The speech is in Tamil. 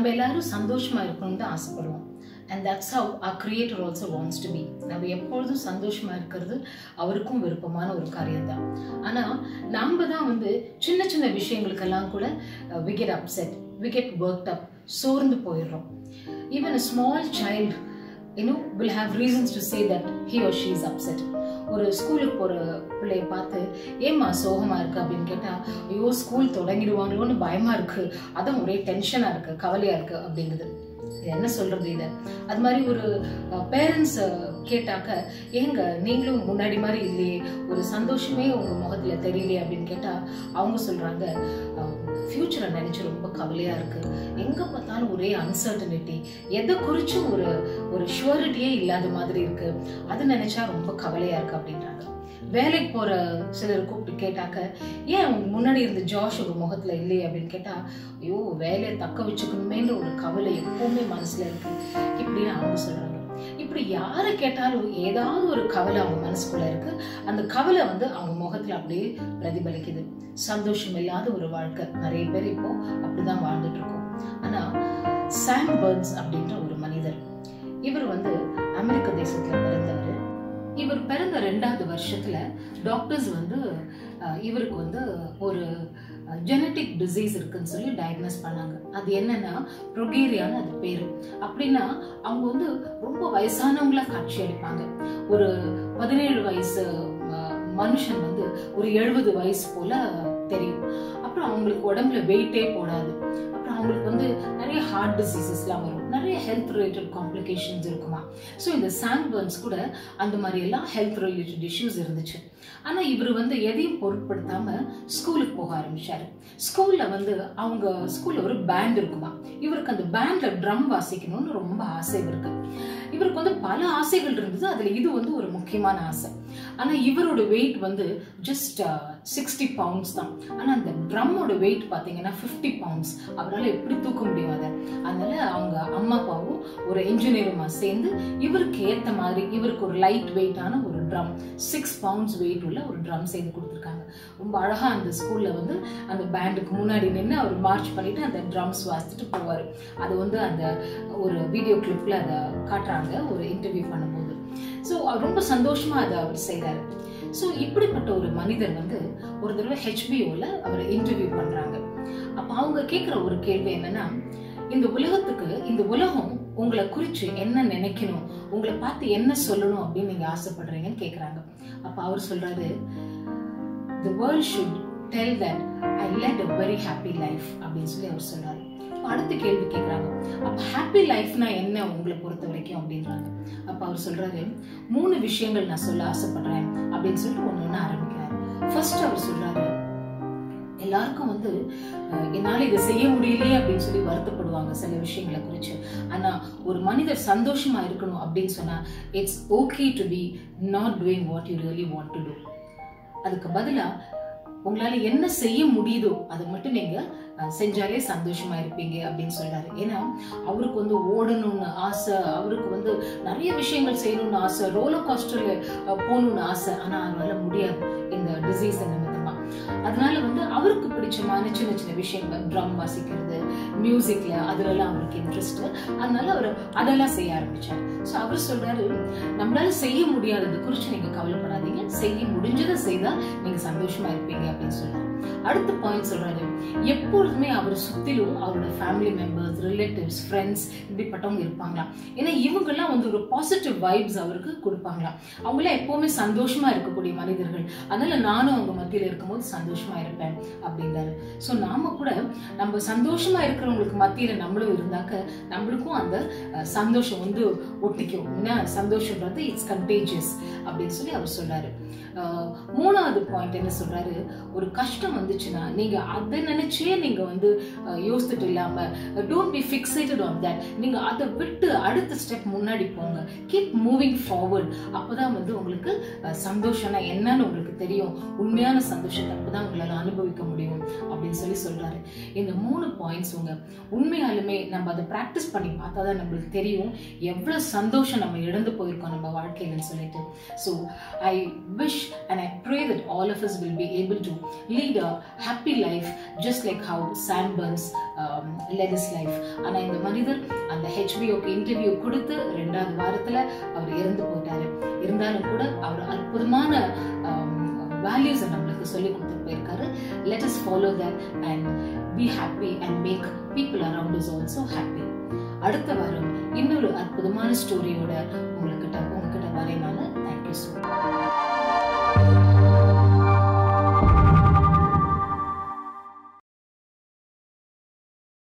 நம்ம எல்லாரும் சந்தோஷமா இருக்கணும்னு தான் ஆசைப்படுவோம் and that's how a creator also wants to be நம்ம எப்பொழுதும் சந்தோஷமா இருக்கிறது அவருக்கும் விருப்பமான ஒரு காரியம் தான் ஆனால் நம்ம தான் வந்து சின்ன சின்ன விஷயங்களுக்கெல்லாம் கூட we get upset we get work up சோர்ந்து போயிடுறோம் even a small child you know will have reasons to say that he or she is upset ஒரு ஸ்கூலுக்கு போகிற பிள்ளைய பார்த்து ஏம்மா சோகமாக இருக்கு அப்படின்னு கேட்டால் ஐயோ ஸ்கூல் தொடங்கிடுவாங்களோன்னு பயமாக இருக்கு அதான் ஒரே டென்ஷனாக இருக்கு கவலையாக இருக்கு அப்படிங்குது இது என்ன சொல்றது இதை அது மாதிரி ஒரு பேரண்ட்ஸ் கேட்டாக்க ஏங்க நீங்களும் முன்னாடி மாதிரி இல்லையே ஒரு சந்தோஷமே உங்க முகத்துல தெரியலையே அப்படின்னு கேட்டா அவங்க சொல்றாங்க ஃபியூச்சரை நினைச்சு ரொம்ப கவலையா இருக்கு எங்க பார்த்தாலும் ஒரே அன்சர்டனிட்டி எதை குறிச்சும் ஒரு ஒரு ஷுவரிட்டியே இல்லாத மாதிரி இருக்கு அது நினைச்சா ரொம்ப கவலையா இருக்கு அப்படின்றாங்க வேலைக்கு போற சிலர் கூப்பிட்டு கேட்டாக்க ஏன் உங்க முன்னாடி இருந்த ஜாஷ் உங்க முகத்துல இல்லையே அப்படின்னு கேட்டா ஐயோ வேலையை தக்க வச்சுக்கணுமேன்ற ஒரு கவலை எப்பவுமே மனசுல இருக்கு இப்படின்னு அவங்க சொல்றாங்க இப்படி யாரை கேட்டாலும் ஏதாவது ஒரு கவலை அவங்க மனசுக்குள்ள இருக்கு அந்த கவலை வந்து அவங்க முகத்துல அப்படியே பிரதிபலிக்குது சந்தோஷம் இல்லாத ஒரு வாழ்க்கை நிறைய பேர் இப்போ அப்படிதான் வாழ்ந்துட்டு இருக்கோம் ஆனா சாம் பர்ன்ஸ் அப்படின்ற ஒரு மனிதர் இவர் வந்து அமெரிக்க தேசத்துல பிறந்தவர் இவர் பிறந்த ரெண்டாவது வருஷத்துல டாக்டர்ஸ் வந்து அஹ், இவருக்கு வந்து ஒரு ஜெனட்டிக் டிசீஸ் இருக்குன்னு சொல்லி டயக்னோஸ் பண்ணாங்க அது என்னன்னா ப்ரொகேரியான்னு அது பேரு அப்படின்னா அவங்க வந்து ரொம்ப வயசானவங்களா காட்சி அளிப்பாங்க ஒரு பதினேழு வயசு அஹ், மனுஷன் வந்து ஒரு எழுபது வயசு போல தெரியும் அப்புறம் அவங்களுக்கு உடம்புல வெயிட்டே போடாது அப்புறம் அவங்களுக்கு வந்து நிறைய ஹார்ட் டிசீசஸ்லாம் வரும் நிறைய ஹெல்த் ரிலேட்டட் காம்ப்ளிகேஷன்ஸ் இருக்குமா ஸோ இந்த சாண்ட்பர்ன்ஸ் கூட அந்த மாதிரி எல்லாம் ஹெல்த் ரிலேட்டட் இஷ்யூஸ் இருந்துச்சு ஆனா இவர் வந்து எதையும் பொருட்படுத்தாம ஸ்கூலுக்கு போக ஆரம்பிச்சாரு ஸ்கூல்ல வந்து அவங்க ஸ்கூல்ல ஒரு பேண்ட் இருக்குமா இவருக்கு அந்த பேண்ட்ல ட்ரம் வாசிக்கணும்னு ரொம்ப ஆசை இவருக்கு இவருக்கு வந்து பல ஆசைகள் இருந்தது அதுல இது வந்து ஒரு முக்கியமான ஆசை ஆனா இவரோட வெயிட் வந்து ஜஸ்ட் சிக்ஸ்டி பவுண்ட்ஸ் தான் ஆனா அந்த ட்ரம்மோட வெயிட் பாத்தீங்கன்னா ஃபிஃப்டி பவுண்ட்ஸ் அவரால் எப்படி தூக்க முடியும் அதை அதனால அவங்க அம்மா அப்பாவும் ஒரு இன்ஜினியருமா சேர்ந்து இவருக்கு ஏத்த மாதிரி இவருக்கு ஒரு லைட் வெயிட்டான ஒரு ட்ரம் சிக்ஸ் பவுண்ட்ஸ் வெயிட் உள்ள ஒரு ட்ரம் செய்து கொடுத்துருக்காங்க ரொம்ப அழகா அந்த ஸ்கூல்ல வந்து அந்த பேண்டுக்கு முன்னாடி நின்று அவர் மார்ச் பண்ணிட்டு அந்த ட்ரம்ஸ் வாசிச்சுட்டு போவார் அது வந்து அந்த ஒரு வீடியோ கிளிப்ல அதை காட்டுறாங்க ஒரு இன்டர்வியூ பண்ணும்போது ஸோ ரொம்ப சந்தோஷமா அதை அவர் செய்றாரு ஸோ இப்படிப்பட்ட ஒரு மனிதர் வந்து ஒரு தடவை ஹெச்பிஓல அவர் இன்டர்வியூ பண்றாங்க அப்ப அவங்க கேட்குற ஒரு கேள்வி என்னன்னா இந்த உலகத்துக்கு இந்த உலகம் உங்களை குறிச்சு என்ன நினைக்கணும் உங்களை பார்த்து என்ன சொல்லணும் அப்படின்னு நீங்க ஆசைப்படுறீங்கன்னு கேக்குறாங்க அப்ப அவர் சொல்றாரு the world should tell that I led a very happy life அப்படின்னு சொல்லி அவர் சொல்றாரு அப்ப அடுத்த கேள்வி கேட்குறாங்க அப்ப ஹாப்பி லைஃப்னா என்ன உங்களை பொறுத்த வரைக்கும் அப்படின்றாங்க அப்ப அவர் சொல்றாரு மூணு விஷயங்கள் நான் சொல்ல ஆசைப்படுறேன் அப்படின்னு சொல்லிட்டு ஒண்ணு ஒண்ணு ஆரம்பிக்கிறாரு ஃபர்ஸ்ட் அவர் சொல்றாரு எல்லாருக்கும் வந்து அஹ், என்னால இதை செய்ய முடியலையே அப்படின்னு சொல்லி வருத்தப்படுவாங்க சில விஷயங்களை குறிச்சு ஆனா ஒரு மனிதர் சந்தோஷமா இருக்கணும் அப்படின்னு சொன்னா it's okay to be not doing what you really want to do அதுக்கு பதிலா உங்களால என்ன செய்ய முடியுதோ அதை மட்டும் நீங்க அஹ், செஞ்சாலே சந்தோஷமா இருப்பீங்க அப்படின்னு சொல்றாரு ஏன்னா அவருக்கு வந்து ஓடணும்னு ஆசை அவருக்கு வந்து நிறைய விஷயங்கள் செய்யணும்னு ஆசை ரோலர் காஸ்டர்ல போகணும்னு ஆசை ஆனா அவரால முடியாது இந்த டிசீஸ் நிமித்தமா அதனால வந்து அவருக்கு பிடிச்சமான சின்ன சின்ன விஷயங்கள் ட்ரம் வாசிக்கிறது மியூசிக்ல அதுலலாம் அவருக்கு இன்ட்ரெஸ்ட் அதனால அவர் அதெல்லாம் செய்ய ஆரம்பிச்சார் ஸோ அவர் சொல்றாரு நம்மளால செய்ய முடியாதது குறித்து நீங்க கவலைப்படாதீங்க செய்ய முடிஞ்சதை செய்தா நீங்க சந்தோஷமா இருப்பீங்க அப்படின்னு சொல்றாரு அடுத்த பாயிண்ட் சொல்றாரு எப்பொழுதுமே அவர் சுத்திலும் அவரோட ஃபேமிலி மெம்பர்ஸ் ரிலேட்டிவ்ஸ் ஃப்ரெண்ட்ஸ் இப்படிப்பட்டவங்க இருப்பாங்களாம் ஏன்னா இவங்கெல்லாம் வந்து ஒரு பாசிட்டிவ் வைப்ஸ் அவருக்கு கொடுப்பாங்களாம் அவங்களாம் எப்பவுமே சந்தோஷமா இருக்கக்கூடிய மனிதர்கள் அதனால நானும் அவங்க மத்தியில இருக்கும்போது சந்தோஷமா இருப்பேன் அப்படின்றாரு ஸோ நாம கூட நம்ம சந்தோஷமா இருக்கிறவங்களுக்கு மத்தியில நம்மளும் இருந்தாக்க நம்மளுக்கும் அந்த அஹ், சந்தோஷம் வந்து ஒட்டிக்கும் ஏன்னா சந்தோஷன்றது இட்ஸ் கண்டேஜியஸ் அப்படின்னு சொல்லி அவர் சொல்றாரு அஹ், மூணாவது பாயிண்ட் என்ன சொல்றாரு ஒரு கஷ்டம் வந்துச்சுன்னா நீங்க அதை நினைச்சே நீங்க வந்து அஹ், யோசிச்சுட்டு இல்லாம don't be fixated on that நீங்க அதை விட்டு அடுத்த ஸ்டெப் முன்னாடி போங்க கீப் மூவிங் ஃபார்வர்ட் அப்பதான் வந்து உங்களுக்கு அஹ், சந்தோஷம்னா என்னன்னு உங்களுக்கு தெரியும் உண்மையான சந்தோஷத்தை அப்பதான் உங்களால அனுபவிக்க முடியும் அப்படின்னு சொல்லி சொல்றாரு இந்த மூணு பாயிண்ட்ஸ் உங்க உண்மையாலுமே நம்ம அதை ப்ராக்டிஸ் பண்ணி பார்த்தா தான் நம்மளுக்கு தெரியும் எவ்வளவு சந்தோஷம் நம்ம இழந்து போயிருக்கோம் நம்ம வாழ்க்கையிலன்னு சொல்லிட்டு so I wish and I pray that all of us will be able to lead a happy life just like how Sam Burns led his life ஆனா இந்த மனிதர் அந்த ஹெச்பிஓக்கு இன்டர்வியூ கொடுத்து ரெண்டாவது வாரத்துல அவர் இறந்து போயிட்டாரு இருந்தாலும் கூட அவர் அற்புதமான வேல்யூஸை நம்மளுக்கு சொல்லி கொடுத்துட்டு போயிருக்காரு let us follow that and be happy and make people around us also happy அடுத்த வாரம் இன்னொரு அற்புதமான ஸ்டோரியோட உங்ககிட்ட உங்க